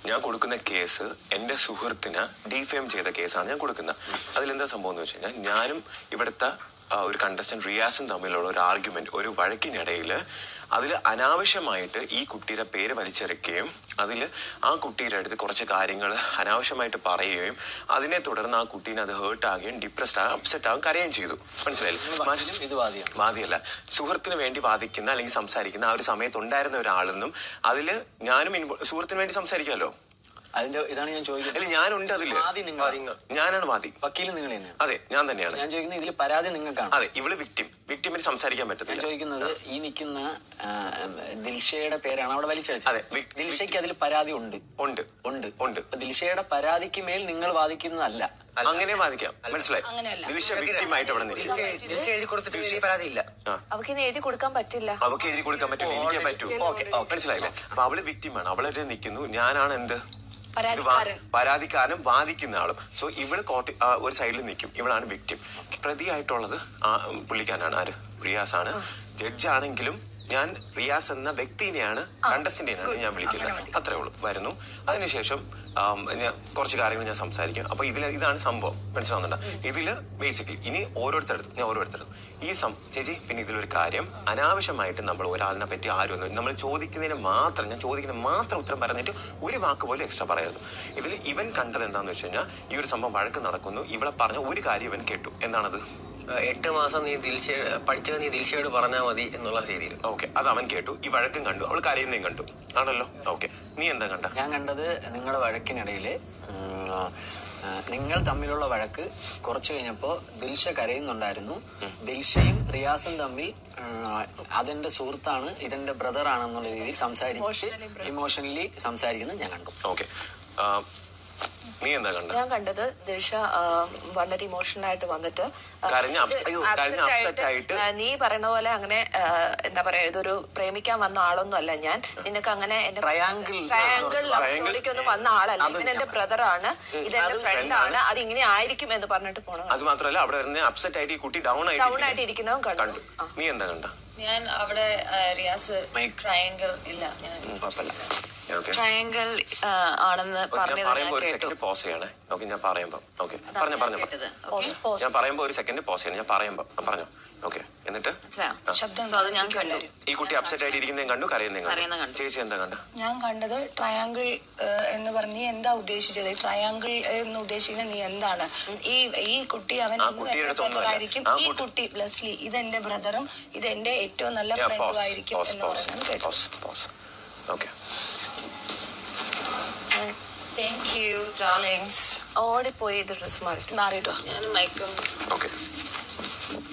ഞാൻ കൊടുക്കുന്ന കേസ് എന്റെ സുഹൃത്തിന് ഡിഫെയിം ചെയ്ത കേസാണ് ഞാൻ കൊടുക്കുന്നത് അതിലെന്താ സംഭവം എന്ന് വെച്ച് കഴിഞ്ഞാൽ ഞാനും ഇവിടുത്തെ ആ, ഒരു കണ്ടസ്റ്റന്റ് റിയാസും തമ്മിലുള്ള ഒരു ആർഗ്യുമെന്റ് ഒരു വഴക്കിനിടയിൽ അതിൽ അനാവശ്യമായിട്ട് ഈ കുട്ടിയുടെ പേര് വലിച്ചെടുക്കുകയും അതിൽ ആ കുട്ടിയുടെ അടുത്ത് കുറച്ച് കാര്യങ്ങൾ അനാവശ്യമായിട്ട് പറയുകയും അതിനെ തുടർന്ന് ആ കുട്ടീനെ അത് ഹേർട്ട് ആകുകയും ഡിപ്രസ്ഡ് ആകും അപ്സെറ്റ് ആകും കരയുകയും ചെയ്തു മനസ്സിലായില്ലേ വക്കീലും ഇത് വാദിയാണ് വാദിയല്ല സുഹൃത്തിന് വേണ്ടി വാദിക്കുന്ന അല്ലെങ്കിൽ സംസാരിക്കുന്ന ആ ഒരു സമയത്ത് ഉണ്ടായിരുന്ന ഒരാളെന്നും അതില് ഞാനും ഇൻവോ- സുഹൃത്തിന് വേണ്ടി സംസാരിക്കാമല്ലോ അതിന്റെ ഇതാണ് ഞാൻ ചോദിക്കുന്നത് അല്ല ഞാനുണ്ട് അതില് വാദി നിങ്ങൾ ഞാനാണ് വാദി വക്കീലും നിങ്ങൾ തന്നെയാണ് അതെ ഞാൻ തന്നെയാണ് ഞാൻ ചോദിക്കുന്നത് ഇതിൽ പരാതി നിങ്ങൾക്കാണ് അതെ ഇവള് വിക്ടിം വിക്ടിമിന് സംസാരിക്കാൻ ഞാൻ പറ്റത്തില്ല ചോദിക്കുന്നത് ഈ നിൽക്കുന്ന ആ, ദിൽഷയുടെ പേരാണ് അവിടെ വലിച്ചടിച്ചത് അതെ, വി- ദിൽഷയ്ക്ക് അതിൽ പരാതി ഉണ്ട് ഉണ്ട് ഉണ്ട് ഉണ്ട് അപ്പൊ ദിൽഷയുടെ പരാതിക്ക് മേൽ നിങ്ങൾ വാദിക്കുന്നതല്ല അങ്ങനെ വാദിക്കാം മനസ്സിലായി അങ്ങനെയല്ല. ദിൽഷ വിക്ടിമായിട്ട് അവിടെ നിൽക്കും തിരിച്ച് എഴുതി കൊടുത്തിട്ട് വലിയ പരാതിയില്ല ആ അവർക്ക് ഇനി എഴുതി കൊടുക്കാൻ പറ്റില്ല അവക്ക് എഴുതി കൊടുക്കാൻ പറ്റില്ല എനിക്കേ പറ്റൂ ഓക്കെ ഓക്കെ മനസ്സിലായില്ലേ അപ്പൊ അവള് വിക്ടിമാണ് അവളെ നിൽക്കുന്നു ഞാനാണ് എന്ത് ഒരു വാ- പരാതിക്കാരൻ പരാതിക്കാരനും വാദിക്കുന്ന ആളും സോ ഇവള് കോട്ടി ആ, ഒരു സൈഡിൽ നിൽക്കും ഇവളാണ് വിക്ടിം പ്രതിയായിട്ടുള്ളത് ആ ഉം, പുള്ളിക്കാരനാണ് ആര് റിയാസ് ആണ് ജഡ്ജ് ആണെങ്കിലും ഞാൻ റിയാസ് എന്ന വ്യക്തിനെയാണ് കണ്ടസ്റ്റന്റിനെയാണ് ഞാൻ വിളിക്കുന്നത് അത്രേ ഉള്ളൂ വരുന്നു അതിനുശേഷം ആം, ഞാൻ കുറച്ച് കാര്യങ്ങൾ ഞാൻ സംസാരിക്കും അപ്പൊ ഇതിൽ ഇതാണ് സംഭവം മനസ്സിലാവുന്നുണ്ട് ഇതില് ബേസിക്കലി ഇനി ഓരോരുത്തരടുത്തും ഞാൻ ഓരോരുത്തരടുത്തും ഈ സം ചേച്ചി പിന്നെ ഇതിലൊരു കാര്യം അനാവശ്യമായിട്ട് നമ്മൾ ഒരാളിനെ പറ്റി ആരും ഒന്നും നമ്മൾ ചോദിക്കുന്നതിന് മാത്രം ഞാൻ ചോദിക്കുന്നതിന് മാത്രം ഉത്തരം പറഞ്ഞിട്ട് ഒരു വാക്ക് പോലും എക്സ്ട്രാ പറയരുത് ഇതിൽ ഇവൻ കണ്ടത് എന്താന്ന് വെച്ച് കഴിഞ്ഞാൽ ഈ ഒരു സംഭവം വഴക്ക് നടക്കുന്നു ഇവളെ പറഞ്ഞ ഒരു കാര്യം ഇവൻ കേട്ടു എന്താണത് എട്ട് മാസം നീ ദിൽഷ പഠിച്ചത് നീ ദിൽഷയോട് പറഞ്ഞാൽ മതി എന്നുള്ള രീതിയിൽ ഓക്കെ അത് അവൻ കേട്ടു ഈ വഴക്കും കണ്ടു അവൾ കരയുന്നതും കണ്ടു ആണല്ലോ ഓക്കെ നീ എന്താ കണ്ട ഞാൻ കണ്ടത് നിങ്ങളുടെ വഴക്കിനിടയിൽ നിങ്ങൾ തമ്മിലുള്ള വഴക്ക് കുറച്ചു കഴിഞ്ഞപ്പോ ദിൽഷ കരയുന്നുണ്ടായിരുന്നു ദിൽഷയും റിയാസും തമ്മിൽ ഉം, അതെന്റെ സുഹൃത്താണ് ഇതെന്റെ ബ്രദർ ആണെന്നുള്ള രീതിയിൽ സംസാരിച്ച് ഇമോഷണലി സംസാരിക്കുന്നത് ഞാൻ കണ്ടു ഓക്കെ നീ എന്താ കണ്ട ഞാൻ കണ്ടത് ദിൽഷ ആ, വന്നിട്ട് ഇമോഷണൽ ആയിട്ട് വന്നിട്ട് ആ, കരഞ്ഞ് ഇത് upset- അയ്യോ, കരഞ്ഞ് upset upset ആയിട്ട് ആ, നീ പറയുന്ന പോലെ അങ്ങനെ ആ, എന്താ പറയാ ഇതൊരു പ്രേമിക്കാൻ വന്ന ആളൊന്നും അല്ല ഞാൻ നിനക്ക് അങ്ങനെ എന്റെ Triangle ട്രയാങ്കിൾ ലവ് Triangle- സ്റ്റോറിക്ക് ഒന്നും വന്ന ആളല്ല ഇവൻ എന്റെ ബ്രദറാണ് ഇത് എന്റെ ഫ്രണ്ട് ആണ് അത് ഇങ്ങനെ ആയിരിക്കും എന്ന് പറഞ്ഞിട്ട് പോണ അത് മാത്രമല്ല അവിടെ വരുന്ന അപ്സെറ്റ് ആയിട്ട് ഈ കുട്ടി ഡൗൺ ആയിട്ട് ഡൗൺ ആയിട്ട് ഇരിക്കുന്നതും കണ്ടു കണ്ടു നീ എന്താ കണ്ട ഞാൻ അവിടെ ആ, റിയാസ് Mike. ട്രയാങ്കിൾ ഇല്ല ഞാൻ കുഴപ്പമില്ല ഓക്കെ ട്രയാങ്കിൾ ആണെന്ന് ഞാൻ പറഞ്ഞത് പറയുമ്പോ ഞാൻ ഒരു കേട്ടു സെക്കൻഡ് പോസ് ചെയ്യണേ ഓക്കെ ഞാൻ പറയുമ്പോ ഓക്കെ പറഞ്ഞോ പറഞ്ഞോ കേട്ടത് പോസ്റ്റ് പോസ്റ്റ് ഞാൻ പറയുമ്പോ ഒരു സെക്കൻഡ് പോസ് ചെയ്യണം ഞാൻ പറയുമ്പോ ആ, പറഞ്ഞോ ഓക്കെ എന്നിട്ട് മനസ്സിലായോ? So അത് ഞാൻ കണ്ടു ഈ കുട്ടി അപ്സെറ്റ് ആയിട്ട് ഇരിക്കുന്നതും കണ്ടു കരയുന്നതും കരയുന്നതും കണ്ടു കണ്ടു. ചേച്ചി എന്താ കണ്ട ഞാൻ കണ്ടത് ട്രയാങ്കിൾ എന്ന് പറഞ്ഞ് നീ എന്താ ഉദ്ദേശിച്ചത് ട്രയാങ്കിൾ എന്ന് ഉദ്ദേശിച്ചത് നീ എന്താണ് ഈ ഈ കുട്ടി അവൻ ആ ഇന്ന് കുട്ടിയുടെ എന്റെ അടുത്തൊന്നുമല്ല. ബ്രദറായിരിക്കും ആ ഈ കുട്ടി- കുട്ടി ബ്ലസ്ലി ഇത് എന്റെ ബ്രദറും ഇത് എന്റെ ഏറ്റവും നല്ല ഞാൻ ഫ്രണ്ടും പോസ് ആയിരിക്കും പോസ് എന്ന് പോസ് പറയുന്നത് കേട്ടു pose pose okay thank you darlings ഓടിപ്പോയി ഇത് ഡ്രസ് മാറിട്ട് മാറിയിട്ടോ ഞാൻ മൈക്കും ഓക്കെ